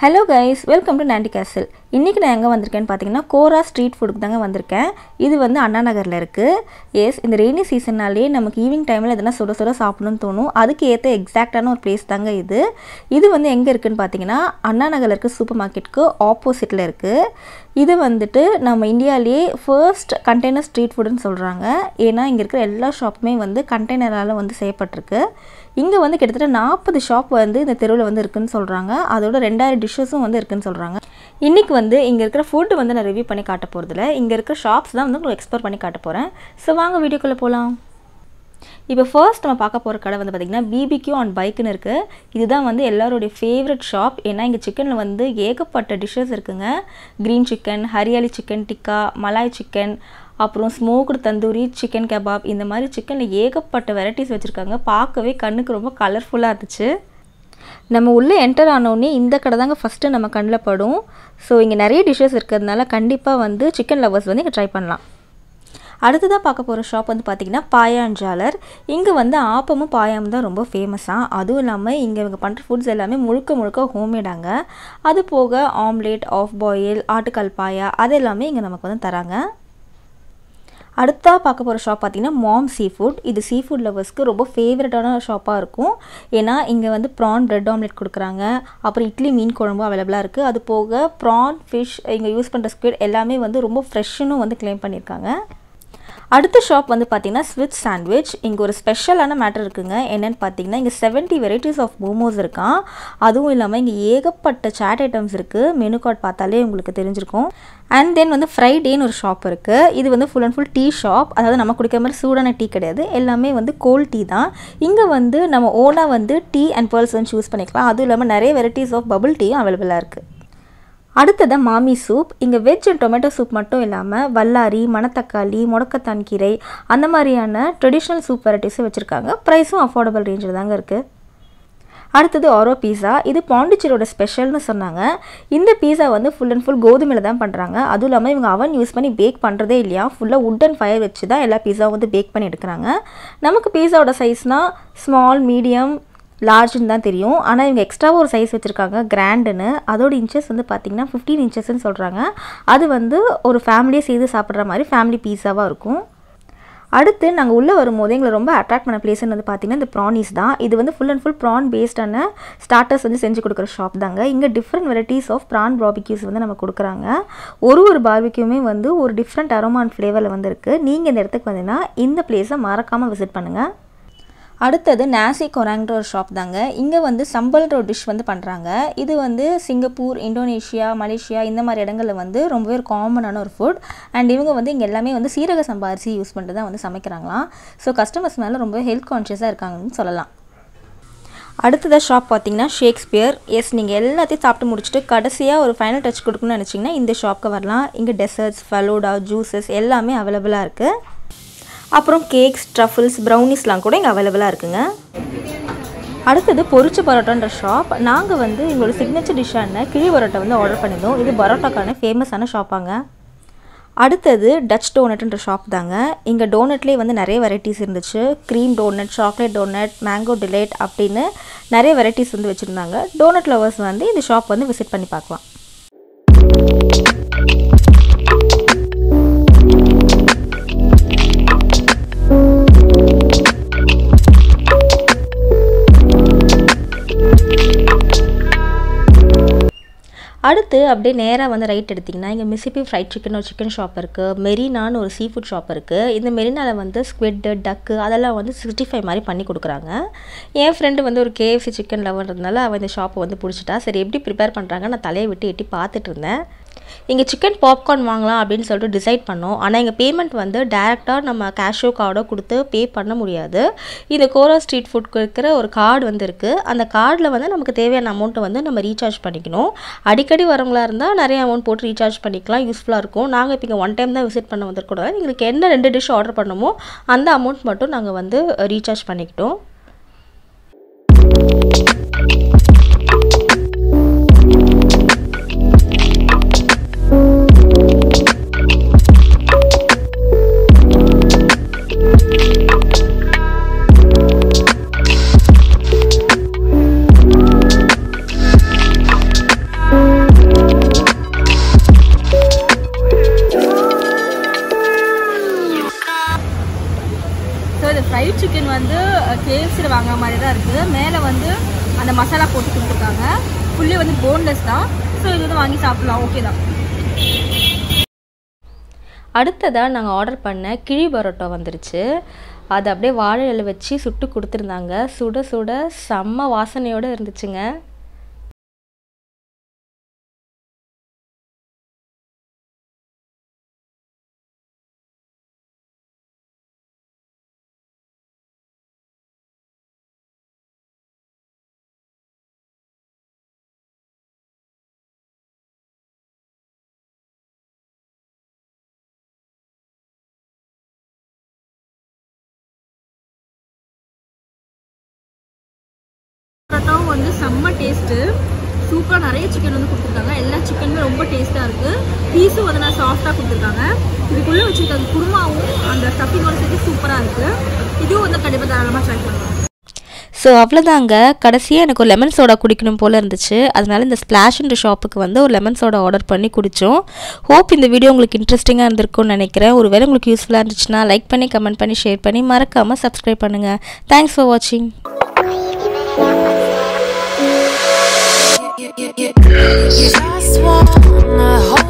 hello guys welcome to நாண்டி கேசல் இன்றைக்கி நான் எங்கே வந்திருக்கேன்னு பார்த்தீங்கன்னா கோரா ஸ்ட்ரீட் ஃபுட்டுக்கு தாங்க வந்திருக்கேன் இது வந்து அண்ணா நகரில் இருக்குது எஸ் இந்த ரெய்னி சீசன்னாலே நமக்கு ஈவினிங் டைமில் எதனா சுட சுட சாப்பிடணும்னு தோணும் அதுக்கு ஏற்ற எக்ஸாக்டான ஒரு பிளேஸ் தாங்க இது இது வந்து எங்கே இருக்குதுன்னு பார்த்தீங்கன்னா அண்ணா நகரில் இருக்க சூப்பர் மார்க்கெட்டுக்கு ஆப்போசிட்டில் இருக்குது இது வந்துட்டு நம்ம இந்தியாவிலேயே ஃபர்ஸ்ட் கண்டெய்னர் ஸ்ட்ரீட் ஃபுட்டுன்னு சொல்கிறாங்க ஏன்னா இங்கே இருக்கிற எல்லா ஷாப்புமே வந்து கண்டெய்னரால் வந்து செய்யப்பட்டிருக்கு இங்கே வந்து கிட்டத்தட்ட நாற்பது ஷாப் வந்து இந்த தெருவில் வந்து இருக்குன்னு சொல்கிறாங்க அதோட ரெண்டாயிரம் டிஷ்ஷஸும் வந்து இருக்குன்னு சொல்கிறாங்க இன்றைக்கி வந்து இங்கே இருக்கிற ஃபுட்டு வந்து நான் ரிவ்யூ பண்ணி காட்ட போகிறதில்ல இங்கே இருக்கிற ஷாப்ஸ் தான் வந்து உங்களுக்கு எக்ஸ்ப்ளோர் பண்ணி காட்ட போகிறேன் ஸோ வாங்க வீடியோக்குள்ளே போகலாம் இப்போ ஃபர்ஸ்ட் நம்ம பார்க்க போகிற கடை வந்து பார்த்திங்கன்னா பிபிக்யூ ஆன் பைக்குன்னு இருக்குது இதுதான் வந்து எல்லாருடைய ஃபேவரட் ஷாப் ஏன்னா இங்கே சிக்கனில் வந்து ஏகப்பட்ட டிஷ்ஷஸ் இருக்குங்க green chicken hariyali chicken tikka malai chicken அப்புறம் ஸ்மோக்டு தந்தூரி சிக்கன் கபாப் இந்த மாதிரி சிக்கனில் ஏகப்பட்ட வெரைட்டிஸ் வச்சுருக்காங்க பார்க்கவே கண்ணுக்கு ரொம்ப கலர்ஃபுல்லாக இருந்துச்சு நம்ம உள்ளே என்டர் ஆனோடனே இந்த கடை தாங்க ஃபஸ்ட்டு நம்ம கண்ணில் படும் ஸோ இங்கே நிறைய டிஷ்ஷஸ் இருக்கிறதுனால கண்டிப்பாக வந்து சிக்கன் லவர்ஸ் வந்து இங்கே ட்ரை பண்ணலாம் அடுத்ததாக பார்க்க போகிற ஷாப் வந்து பார்த்திங்கன்னா பாயாஞ்சாலர் இங்கே வந்து ஆப்பமும் பாயாமும் தான் ரொம்ப ஃபேமஸாக அதுவும் இல்லாமல் இங்கே இவங்க பண்ணுற ஃபுட்ஸ் எல்லாமே முழுக்க முழுக்க ஹோம்மேடாங்க அது போக ஆம்லேட் ஆஃப் பாயில் ஆட்டுக்கால் பாயா அது எல்லாமே இங்கே நமக்கு வந்து தராங்க அடுத்தா பார்க்க போகிற ஷாப் பார்த்திங்கன்னா மாம் சீ ஃபுட் இது சீ ஃபுட் லவர்ஸ்க்கு ரொம்ப ஃபேவரட்டான ஷாப்பாக இருக்கும் ஏன்னா இங்கே வந்து ப்ரான் பிரெட் ஆம்லெட் கொடுக்குறாங்க அப்புறம் இட்லி மீன் குழம்பு அவைலபிளாக இருக்குது அது போக ப்ரான் ஃபிஷ் இங்கே யூஸ் பண்ணுற ஸ்குவிட் எல்லாமே வந்து ரொம்ப ஃப்ரெஷ்ஷுன்னு வந்து கிளைம் பண்ணியிருக்காங்க அடுத்த ஷாப் வந்து பார்த்திங்கன்னா ஸ்விட்ச் சாண்ட்விச் இங்கே ஒரு ஸ்பெஷலான மேட்டர் இருக்குங்க என்னென்னு பார்த்தீங்கன்னா இங்கே செவன்ட்டி வெரைட்டிஸ் ஆஃப் மோமோஸ் இருக்கான் அதுவும் இல்லாமல் இங்கே ஏகப்பட்ட சாட் ஐட்டம்ஸ் இருக்குது மெனு கார்டு பார்த்தாலே உங்களுக்கு தெரிஞ்சிருக்கும் அண்ட் தென் வந்து ஃப்ரைடேன்னு ஒரு ஷாப் இருக்குது இது வந்து full and full tea shop அதாவது நம்ம குடிக்கிற மாதிரி சூடான டீ கிடையாது எல்லாமே வந்து கோல்ட் டீ தான் இங்கே வந்து நம்ம ஓனாக வந்து டீ அண்ட் பேர்ல்ஸ் வந்து சூஸ் பண்ணிக்கலாம் அதுவும் இல்லாமல் நிறைய வெரைட்டிஸ் ஆஃப் பபுள் டீயும் அவைலபிளாக இருக்குது அடுத்ததாக மாமி சூப் இங்கே வெஜ் அண்ட் டொமேட்டோ சூப் மட்டும் இல்லாமல் வல்லாரி மணத்தக்காளி முடக்கத்தான் கீரை அந்த மாதிரியான ட்ரெடிஷ்னல் சூப் வெரைட்டிஸும் வச்சுருக்காங்க ப்ரைஸும் அஃபோர்டபுள் ரேஞ்சில் தாங்க இருக்குது அடுத்தது ஆரோ பீஸா இது பாண்டிச்சேரியோட ஸ்பெஷல்னு சொன்னாங்க இந்த பீஸா வந்து ஃபுல் அண்ட் ஃபுல் கோதுமையில் தான் பண்ணுறாங்க அதுவும் இல்லாமல் இவங்க அவன் யூஸ் பண்ணி பேக் பண்ணுறதே இல்லையா ஃபுல்லாக உட் அண்ட் ஃபயர் வச்சு தான் எல்லா பீஸாவும் வந்து பேக் பண்ணி எடுக்கிறாங்க நமக்கு பீஸாவோட சைஸ்னால் ஸ்மால் மீடியம் லார்ஜ்னு தான் தெரியும் ஆனால் இவங்க எக்ஸ்ட்ராவாக ஒரு சைஸ் வச்சுருக்காங்க கிராண்டுன்னு அதோட இன்ச்சஸ் வந்து பார்த்திங்கன்னா ஃபிஃப்டீன் இன்ச்சஸ்ன்னு சொல்கிறாங்க அது வந்து ஒரு ஃபேமிலியே சேர்ந்து சாப்பிட்ற மாதிரி ஃபேமிலி பீஸாவாக இருக்கும் அடுத்து நாங்கள் உள்ளே வரும்போது எங்களை ரொம்ப அட்ராக்ட் பண்ண பிளேஸ்னு வந்து பார்த்திங்கன்னா இந்த ப்ரானிஸ் தான் இது வந்து ஃபுல் அண்ட் ஃபுல் ப்ரான் பேஸ்டான ஸ்டார்டர்ஸ் வந்து செஞ்சு கொடுக்குற ஷாப் தாங்க இங்கே different varieties of prawn barbecues வந்து நம்ம கொடுக்குறாங்க ஒரு ஒரு பார்பிக்யூமே வந்து ஒரு டிஃப்ரெண்ட் அரோமான் ஃப்ளேவரில் வந்து இருக்குது நீங்கள் இந்த இடத்துக்கு வந்தீங்கன்னா இந்த பிளேஸை மறக்காமல் விசிட் பண்ணுங்கள் அடுத்தது நாசி கொராங்கிற ஒரு ஷாப் தாங்க இங்கே வந்து சம்பல்ன்ற ஒரு டிஷ் வந்து பண்ணுறாங்க இது வந்து சிங்கப்பூர் இந்தோனேஷியா மலேசியா இந்த மாதிரி இடங்களில் வந்து ரொம்பவே ஒரு காமனான ஒரு ஃபுட் அண்ட் இவங்க வந்து இங்கே எல்லாமே வந்து சீரக சம்பா அரிசி யூஸ் பண்ணிட்டு தான் வந்து சமைக்கிறாங்களாம் ஸோ கஸ்டமர்ஸ் மேலே ரொம்ப ஹெல்த் கான்ஷியஸாக இருக்காங்கன்னு சொல்லலாம் அடுத்ததாக ஷாப் பார்த்தீங்கன்னா ஷேக்ஸ்பியர் எஸ் நீங்கள் எல்லாத்தையும் சாப்பிட்டு முடிச்சுட்டு கடைசியாக ஒரு ஃபைனல் டச் கொடுக்கணும்னு நினச்சிங்கன்னா இந்த ஷாப்க்கு வரலாம் இங்கே டெசர்ட்ஸ் ஃபலோடா ஜூஸஸ் எல்லாமே அவைலபிளாக இருக்குது அப்புறம் கேக்ஸ் ட்ரஃபிள்ஸ் ப்ரௌனிஸ்லாம் கூட இங்கே அவைலபிளாக இருக்குங்க அடுத்தது பொரிச்ச பரோட்டான்ற ஷாப் நாங்கள் வந்து எங்களோட சிக்னேச்சர் டிஷ்ஷான கிழி பரோட்டா வந்து ஆர்டர் பண்ணியிருந்தோம் இது பரோட்டாக்கான ஃபேமஸான ஷாப்பாங்க அடுத்தது டச் டோனட்ன்ற ஷாப் தாங்க இங்கே டோனட்லேயே வந்து நிறைய வெரைட்டிஸ் இருந்துச்சு cream donut chocolate donut mango delight அப்படின்னு நிறைய வெரைட்டிஸ் வந்து வச்சுருந்தாங்க டோனட் லவர்ஸ் வந்து இந்த ஷாப் வந்து விசிட் பண்ணி பார்க்கலாம் அடுத்து அப்படியே நேராக வந்து ரைட் எடுத்திங்கன்னா இங்கே மிசிபி ஃப்ரைட் சிக்கன் ஒரு சிக்கன் ஷாப் இருக்குது மெரினான்னு ஒரு சீ ஃபுட் ஷாப் இருக்குது இந்த மெரினாவில் வந்து ஸ்குவிட்டு டக்கு அதெல்லாம் வந்து சிக்ஸ்டி ஃபைவ் மாதிரி பண்ணி கொடுக்குறாங்க என் ஃப்ரெண்டு வந்து ஒரு கேஎஃப்சி சிக்கன் லவர்ன்றதுனால அவன் இந்த ஷாப்பை வந்து பிடிச்சிட்டா சரி எப்படி ப்ரிப்பேர் பண்ணுறாங்க நான் தலையை விட்டு எட்டி பார்த்துட்டு இருந்தேன் இங்கே சிக்கன் பாப்கார்ன் வாங்கலாம் அப்படின்னு சொல்லிட்டு டிசைட் பண்ணோம் ஆனால் இங்கே பேமெண்ட் வந்து டேரெக்டாக நம்ம கேஷோ கார்டோ கொடுத்து பே பண்ண முடியாது இந்த கோரா ஸ்ட்ரீட் ஃபுட்க்கு இருக்கிற ஒரு கார்டு வந்து இருக்குது அந்த கார்டில் வந்து நமக்கு தேவையான அமௌண்ட்டை வந்து நம்ம ரீசார்ஜ் பண்ணிக்கணும் அடிக்கடி வரவங்களா இருந்தால் நிறைய அமௌண்ட் போட்டு ரீசார்ஜ் பண்ணிக்கலாம் யூஸ்ஃபுல்லாக இருக்கும் நாங்கள் இப்போ இங்கே ஒன் டைம் தான் விசிட் பண்ண வந்திருக்கூடாது எங்களுக்கு என்ன ரெண்டு டிஷ் ஆர்டர் பண்ணமோ அந்த அமௌண்ட் மட்டும் நாங்கள் வந்து ரீசார்ஜ் பண்ணிக்கிட்டோம் போட்டு கொடுத்துருக்காங்க ஃபுல்லி வந்து போன்லெஸ் தான் ஸோ இது வந்து வாங்கி சாப்பிடலாம் ஓகே தான் அடுத்ததாக நாங்கள் ஆர்டர் பண்ண கிழி பரோட்டா வந்துருச்சு அது அப்படியே வாழை இலை வச்சு சுட்டு கொடுத்துருந்தாங்க சுட சுட செம்ம வாசனையோடு இருந்துச்சுங்க பரோட்டாவும் வந்து செம்ம டேஸ்ட்டு சூப்பராக நிறைய சிக்கன் வந்து கொடுத்துருக்காங்க எல்லா சிக்கனுமே ரொம்ப டேஸ்ட்டாக இருக்குது பீஸும் வந்து நான் சாஃப்டாக கொடுத்துருக்காங்க இதுக்குள்ளே வச்சுருக்க குருமாவும் அந்த ஸ்டஃபிங்கோட சேர்த்து சூப்பராக இருக்குது இதுவும் வந்து கண்டிப்பாக தாராளமாக ட்ரை பண்ணுவாங்க ஸோ அவ்வளோதாங்க கடைசியாக எனக்கு ஒரு லெமன் சோடா குடிக்கணும் போல் இருந்துச்சு அதனால இந்த ஸ்ப்ளாஷ்ன்ற ஷாப்புக்கு வந்து ஒரு லெமன் சோடா ஆர்டர் பண்ணி குடித்தோம் ஹோப் இந்த வீடியோ உங்களுக்கு இன்ட்ரெஸ்டிங்காக இருந்திருக்கும்னு நினைக்கிறேன் ஒரு வேளை உங்களுக்கு யூஸ்ஃபுல்லாக இருந்துச்சுன்னா லைக் பண்ணி கமெண்ட் பண்ணி ஷேர் பண்ணி மறக்காமல் சப்ஸ்கிரைப் பண்ணுங்கள் தேங்க்ஸ் ஃபார் வாட்சிங் You just wanna hold